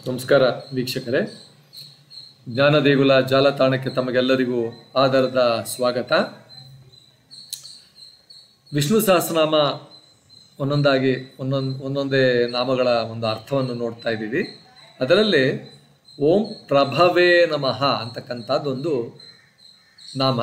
ನಮಸ್ಕಾರ ವೀಕ್ಷಕರೇ ಜ್ಞಾನದೇಗುಲ ಜಾಲತಾಣಕ್ಕೆ ತಮಗೆಲ್ಲರಿಗೂ ಆಧಾರದ ಸ್ವಾಗತ ವಿಷ್ಣು ಸಹಸ್ರನಾಮ ಒಂದೊಂದಾಗಿ ಒಂದೊಂದು ಒಂದೊಂದೇ ನಾಮಗಳ ಒಂದು ಅರ್ಥವನ್ನು ನೋಡ್ತಾ ಇದ್ದೀವಿ ಅದರಲ್ಲಿ ಓಂ ಪ್ರಭವೇ ನಮಃ ಅಂತಕ್ಕಂಥದ್ದೊಂದು ನಾಮ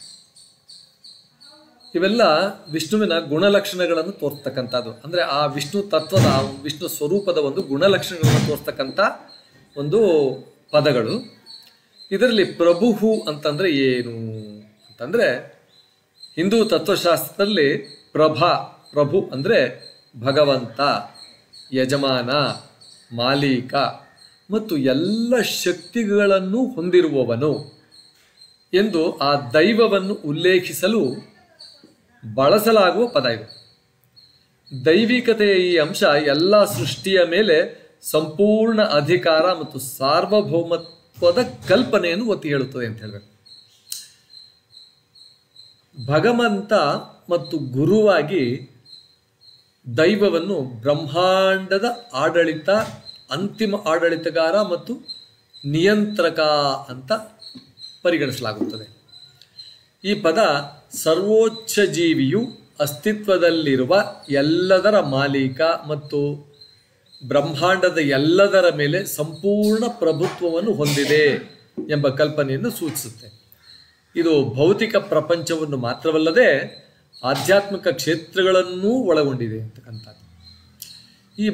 ಇವೆಲ್ಲ ವಿಷ್ಣುವಿನ ಗುಣಲಕ್ಷಣಗಳನ್ನು ತೋರಿಸ್ತಕ್ಕಂಥದ್ದು ಅಂದರೆ ಆ ವಿಷ್ಣು ತತ್ವದ ಆ ವಿಷ್ಣು ಸ್ವರೂಪದ ಒಂದು ಗುಣಲಕ್ಷಣಗಳನ್ನು ತೋರಿಸ್ತಕ್ಕಂಥ ಒಂದು ಪದಗಳು ಇದರಲ್ಲಿ ಪ್ರಭುಹು ಅಂತಂದರೆ ಏನು ಅಂತಂದರೆ ಹಿಂದೂ ತತ್ವಶಾಸ್ತ್ರದಲ್ಲಿ ಪ್ರಭಾ ಪ್ರಭು ಅಂದರೆ ಭಗವಂತ ಯಜಮಾನ ಮಾಲೀಕ ಮತ್ತು ಎಲ್ಲ ಶಕ್ತಿಗಳನ್ನು ಹೊಂದಿರುವವನು ಎಂದು ಆ ದೈವವನ್ನು ಉಲ್ಲೇಖಿಸಲು ಬಳಸಲಾಗುವ ಪದ ಇದು ದೈವಿಕತೆಯ ಈ ಅಂಶ ಎಲ್ಲ ಸೃಷ್ಟಿಯ ಮೇಲೆ ಸಂಪೂರ್ಣ ಅಧಿಕಾರ ಮತ್ತು ಸಾರ್ವಭೌಮತ್ವದ ಕಲ್ಪನೆಯನ್ನು ಒತ್ತಿ ಹೇಳುತ್ತದೆ ಅಂತ ಹೇಳಬೇಕು ಭಗವಂತ ಮತ್ತು ಗುರುವಾಗಿ ದೈವವನ್ನು ಬ್ರಹ್ಮಾಂಡದ ಆಡಳಿತ ಅಂತಿಮ ಆಡಳಿತಗಾರ ಮತ್ತು ನಿಯಂತ್ರಕ ಅಂತ ಪರಿಗಣಿಸಲಾಗುತ್ತದೆ ಈ ಪದ ಸರ್ವೋಚ್ಚ ಜೀವಿಯು ಅಸ್ತಿತ್ವದಲ್ಲಿರುವ ಎಲ್ಲದರ ಮಾಲೀಕ ಮತ್ತು ಬ್ರಹ್ಮಾಂಡದ ಎಲ್ಲದರ ಮೇಲೆ ಸಂಪೂರ್ಣ ಪ್ರಭುತ್ವವನ್ನು ಹೊಂದಿದೆ ಎಂಬ ಕಲ್ಪನೆಯನ್ನು ಸೂಚಿಸುತ್ತೆ ಇದು ಭೌತಿಕ ಪ್ರಪಂಚವನ್ನು ಮಾತ್ರವಲ್ಲದೆ ಆಧ್ಯಾತ್ಮಿಕ ಕ್ಷೇತ್ರಗಳನ್ನೂ ಒಳಗೊಂಡಿದೆ ಅಂತಕ್ಕಂಥದ್ದು ಈ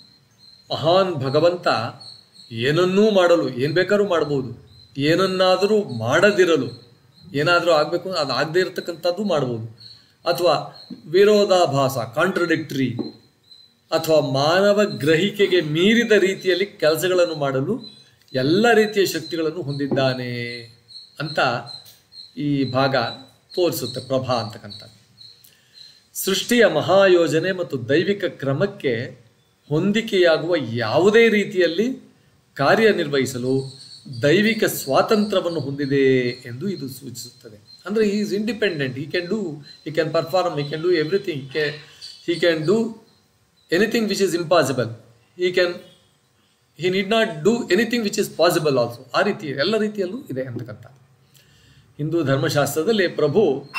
ಮಹಾನ್ ಭಗವಂತ ಏನನ್ನೂ ಮಾಡಲು ಏನು ಬೇಕಾದ್ರೂ ಮಾಡ್ಬೋದು ಏನನ್ನಾದರೂ ಮಾಡದಿರಲು ಏನಾದರೂ ಆಗಬೇಕು ಅದು ಆಗದೇ ಇರತಕ್ಕಂಥದ್ದು ಮಾಡ್ಬೋದು ಅಥವಾ ವಿರೋಧಾಭಾಸ ಕಾಂಟ್ರಡಿಕ್ಟ್ರಿ ಅಥವಾ ಮಾನವ ಗ್ರಹಿಕೆಗೆ ಮೀರಿದ ರೀತಿಯಲ್ಲಿ ಕೆಲಸಗಳನ್ನು ಮಾಡಲು ಎಲ್ಲ ರೀತಿಯ ಶಕ್ತಿಗಳನ್ನು ಹೊಂದಿದ್ದಾನೆ ಅಂತ ಈ ಭಾಗ ತೋರಿಸುತ್ತೆ ಪ್ರಭಾ ಅಂತಕ್ಕಂಥದ್ದು ಸೃಷ್ಟಿಯ ಮಹಾಯೋಜನೆ ಮತ್ತು ದೈವಿಕ ಕ್ರಮಕ್ಕೆ ಹೊಂದಿಕೆಯಾಗುವ ಯಾವುದೇ ರೀತಿಯಲ್ಲಿ ಕಾರ್ಯನಿರ್ವಹಿಸಲು ದೈವಿಕ ಸ್ವಾತಂತ್ರ್ಯವನ್ನು ಹೊಂದಿದೆ ಎಂದು ಇದು ಸೂಚಿಸುತ್ತದೆ ಅಂದರೆ he is independent he can do he can perform he can do everything ಕೆ he can do anything which is impossible he can he need not do anything which is possible also ಆ ರೀತಿ ಎಲ್ಲ ರೀತಿಯಲ್ಲೂ ಇದೆ ಅಂತಕ್ಕಂಥ ಹಿಂದೂ ಧರ್ಮಶಾಸ್ತ್ರದಲ್ಲಿ ಪ್ರಭು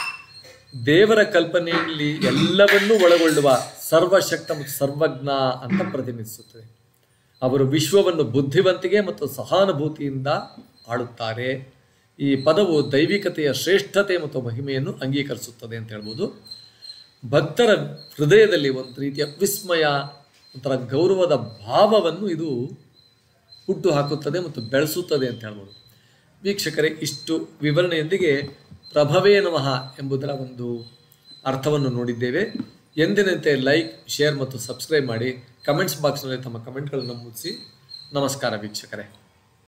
ದೇವರ ಕಲ್ಪನೆಯಲ್ಲಿ ಎಲ್ಲವನ್ನೂ ಒಳಗೊಳ್ಳುವ ಸರ್ವಶಕ್ತ ಮತ್ತು ಸರ್ವಜ್ಞ ಅಂತ ಪ್ರತಿನಿಧಿಸುತ್ತದೆ ಅವರು ವಿಶ್ವವನ್ನು ಬುದ್ಧಿವಂತಿಕೆ ಮತ್ತು ಸಹಾನುಭೂತಿಯಿಂದ ಆಳುತ್ತಾರೆ ಈ ಪದವು ದೈವಿಕತೆಯ ಶ್ರೇಷ್ಠತೆ ಮತ್ತು ಮಹಿಮೆಯನ್ನು ಅಂಗೀಕರಿಸುತ್ತದೆ ಅಂತ ಹೇಳ್ಬೋದು ಭಕ್ತರ ಹೃದಯದಲ್ಲಿ ಒಂದು ರೀತಿಯ ವಿಸ್ಮಯ ಒಂಥರ ಗೌರವದ ಭಾವವನ್ನು ಇದು ಹುಟ್ಟು ಹಾಕುತ್ತದೆ ಮತ್ತು ಬೆಳೆಸುತ್ತದೆ ಅಂತ ಹೇಳ್ಬೋದು ವೀಕ್ಷಕರೇ ಇಷ್ಟು ವಿವರಣೆಯೊಂದಿಗೆ ಪ್ರಭವೇ ನಮಃ ಎಂಬುದರ ಒಂದು ಅರ್ಥವನ್ನು ನೋಡಿದ್ದೇವೆ ಎಂದಿನಂತೆ ಲೈಕ್ ಶೇರ್ ಮತ್ತು ಸಬ್ಸ್ಕ್ರೈಬ್ ಮಾಡಿ ಕಮೆಂಟ್ಸ್ ಬಾಕ್ಸ್ನಲ್ಲಿ ತಮ್ಮ ಕಮೆಂಟ್ಗಳನ್ನು ಮುಗಿಸಿ ನಮಸ್ಕಾರ ವೀಕ್ಷಕರೇ